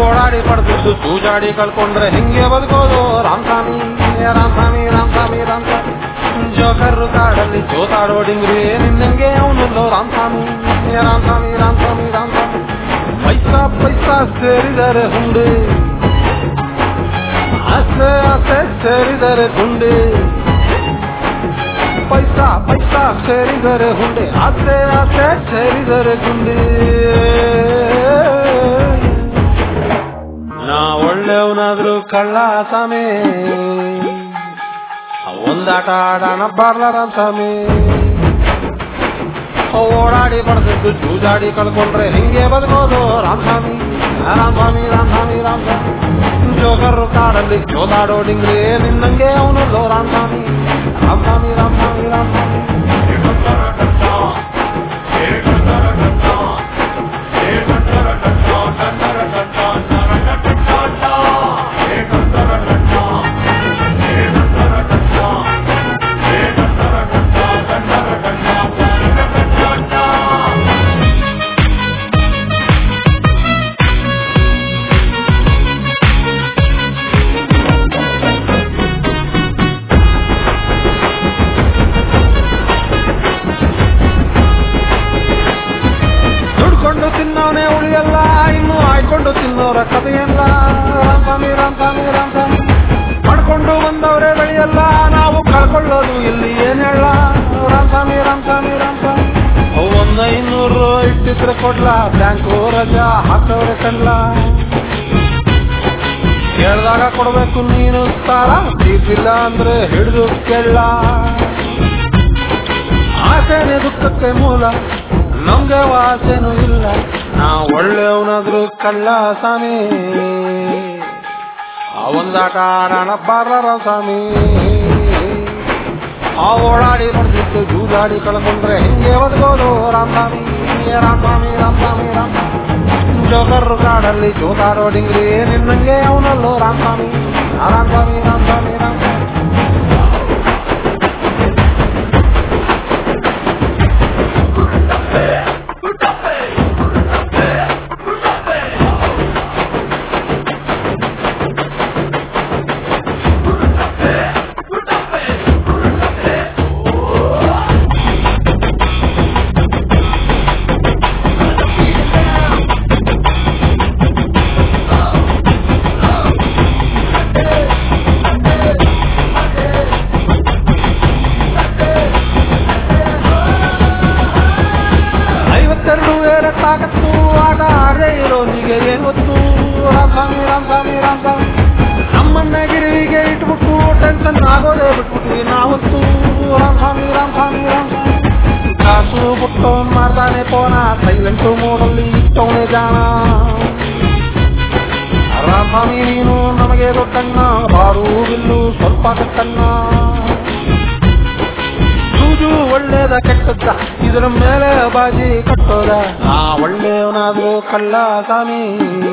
ಓಡಾಡಿ ಪಡೆದಿದ್ದು ಚೂಜಾಡಿ ಕಳ್ಕೊಂಡ್ರೆ ಹಿಂಗೆ ಬದುಕೋದು ರಾಮಸ್ವಾಮಿ ರಾಮಸ್ವಾಮಿ ರಾಮಸ್ವಾಮಿ ರಾಮಸ್ವಾಮಿ ಜೋಕರ್ರು ಕಾಡಲ್ಲಿ ಜೋತಾಡೋ ಡಿಂಗ್ರಿ ನಿನ್ನಂಗೆ ಅವನಲ್ಲೋ ರಾಮಸ್ವಾಮಿ ರಾಮಸ್ವಾಮಿ ರಾಮಸ್ವಾಮಿ ರಾಮಸ್ವಾಮಿ ಪೈಸಾ ಪೈಸಾ ಸೇರಿದರೆ ಹುಂಡಿ ಆಸೆ ಆಸೆ ಸೇರಿದರೆ ಗುಂಡಿ ಪೈಸಾ ಪೈಸಾ ಸೇರಿದರೆ ಹುಂಡಿ ಆಸೆ ಆಸೆ ಸೇರಿದರೆ ಗುಂಡಿ ನಾ ಒಳ್ಳೆಯವನಾದ್ರೂ ಕಳ್ಳ ಸ್ವಾಮಿ ಒಂದಾಟ ಆಡೋಣ ಬಾರ್ಲಾರ ಸ್ವಾಮಿ ಓಡಾಡಿ ಪಡೆದಿದ್ದು ಜೂಜಾಡಿ ಕಳ್ಕೊಂಡ್ರೆ ಹಿಂಗೆ ಬದುಕೋದು ರಾಮಸ್ವಾಮಿ ರಾಮಸ್ವಾಮಿ ರಾಮಸ್ವಾಮಿ ರಾಮಸ್ವಾಮಿ ಜೋಗರು ಕಾಡಲ್ಲಿ ಜೋದಾಡೋ ಡಿಂಗ್ರಿ ನಿನ್ನಂಗೆ ಅವನಲ್ಲೋ ರಾಮಸ್ವಾಮಿ ರಾಮಸ್ವಾಮಿ ರಾಮಸ್ವಾಮಿ ರಾಮಸ್ವಾಮಿ ದುಡ್ಕೊಂಡು ತಿನ್ನೋನೆ ಉಳಿಯಲ್ಲ ಇನ್ನು ಆಯ್ಕೊಂಡು ತಿನ್ನೋರ ಕಥೆಯಲ್ಲ ರಾಮಸ್ವಾಮಿ ರಾಮಸ್ವಾಮಿ ರಾಮಸ್ವಾಮಿ ಪಡ್ಕೊಂಡು ಬಂದವರೇ ಬೆಳೆಯಲ್ಲ ನಾವು ಕಳ್ಕೊಳ್ಳೋದು ಇಲ್ಲಿ ಏನ್ ಹೇಳ ರಾಮಸ್ವಾಮಿ ರಾಮಸ್ವಾಮಿ ರಾಮಸ್ವಾಮಿ ಒಂದ ಇನ್ನೂರು ಇಟ್ಟಿದ್ರೆ ಕೊಡ್ಲ ಬ್ಯಾಂಕು ರಜಾ ಹಾಕವ್ರೆ ಕಣ್ಲ ಕೇಳ್ದಾಗ ಕೊಡ್ಬೇಕು ನೀನು ಸಾಲ ತೀರ್ಸಿಲ್ಲ ಅಂದ್ರೆ ಹಿಡಿದು ಕೇಳ ಆಸೆನೆ ದುಃಖಕ್ಕೆ ಮೂಲ ನಮ್ಗೆ ವಾಸೆನೂ ಇಲ್ಲ ನಾ ಒಳ್ಳೆಯವನಾದ್ರೂ ಕಳ್ಳ ಸ್ವಾಮಿ ಆ ಒಂದಾಟ ಆಡೋಣ ಬಾರ್ಲಾರ ಸ್ವಾಮಿ ಆ ಓಡಾಡಿ ಬರ್ದಿತ್ತು ಜೂಜಾಡಿ ಕಳ್ಕೊಂಡ್ರೆ ಹಿಂಗೆ ಬದುಕೋದು ರಾಮಸ್ವಾಮಿ ರಾಮಸ್ವಾಮಿ ರಾಮಸ್ವಾಮಿ ರಾಮಸ್ವಾಮಿ ಜೋಕರ್ರು ಕಾಡಲ್ಲಿ ಜೋತಾಡೋ ಡಿಂಗ್ರಿ ನಿನ್ನಂಗೆ ಅವನಲ್ಲೋ ರಾಮಸ್ವಾಮಿ ರಾಮಸ್ವಾಮಿ ರಾಮಸ್ವಾಮಿ ರಾಮಸ್ವಾಮಿ ಐವತ್ತೆರಡು ಏರಕ್ಕಾಗತ್ತು ಆಟ ಆಡೇ ಇರೋನಿಗೆ ಏನ್ ಗೊತ್ತು ರಾಮಸ್ವಾಮಿ ರಾಮಸ್ವಾಮಿ ರಾಮಸ್ವಾಮಿ ನಮ್ಮನ್ನ ಗಿರಿವಿಗೆ ಇಟ್ಬಿಟ್ಟು ಟೆನ್ಷನ್ ಆಗೋದೇ ಬಿಟ್ಬಿಟ್ವಿ ನಾವತ್ತು ರಾಮಸ್ವಾಮಿ ರಾಮಸ್ವಾಮಿ ರಾಮಸ್ವಾಮಿ ಕಾಸು ಬಿಟ್ಟವನ್ ಮಾಡ್ತಾನೆ ಪೋನ ಸೈಲೆಂಟ್ ಮೋಡಲ್ಲಿ ಇಟ್ಟವನೇ ಜಾಣ ರಾಮಸ್ವಾಮಿ ನೀನು ನಮಗೆ ಗೊತ್ತಣ್ಣ ಬಾರು ಬಿಲ್ಲು ಸ್ವಲ್ಪ ಕಟ್ಟಣ್ಣ ಸೂಜು ಒಳ್ಳೇದ ಕೆಟ್ಟದ್ದ ಇದರ ಮೇಲೆ ಬಾಜಿ ಕಟ್ಟೋದ ನಾ ಒಳ್ಳೆಯವನಾದ್ರೂ ಕಳ್ಳ ಸ್ವಾಮಿ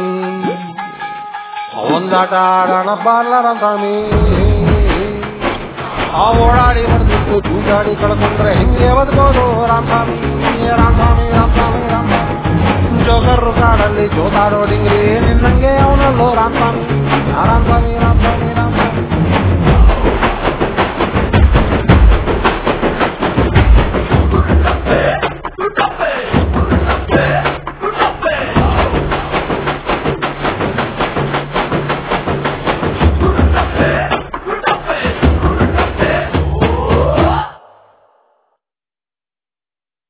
ಒಂದಾಟ ಆಡೋಣ ಬಾರ್ಲಾರ ಸ್ವಾಮಿ ಆ ಓಡಾಡಿ ಹೊಡೆದಿತ್ತು ಜೂಜಾಡಿ ಕಳ್ಕೊಂಡ್ರೆ ಹಿಂಗೆ ಬದುಕೋದು ರಾಮಸ್ವಾಮಿ ರಾಮಸ್ವಾಮಿ ರಾಮಸ್ವಾಮಿ ರಾಮಸ್ವಾಮಿ ಜೋಗರ್ರು ಕಾಡಲ್ಲಿ ಜೋತಾಡೋ ಡಿಂಗ್ರಿ ನಿನ್ನಂಗೆ ಅವನಲ್ಲೋ ರಾಮಸ್ವಾಮಿ ರಾಮಸ್ವಾಮಿ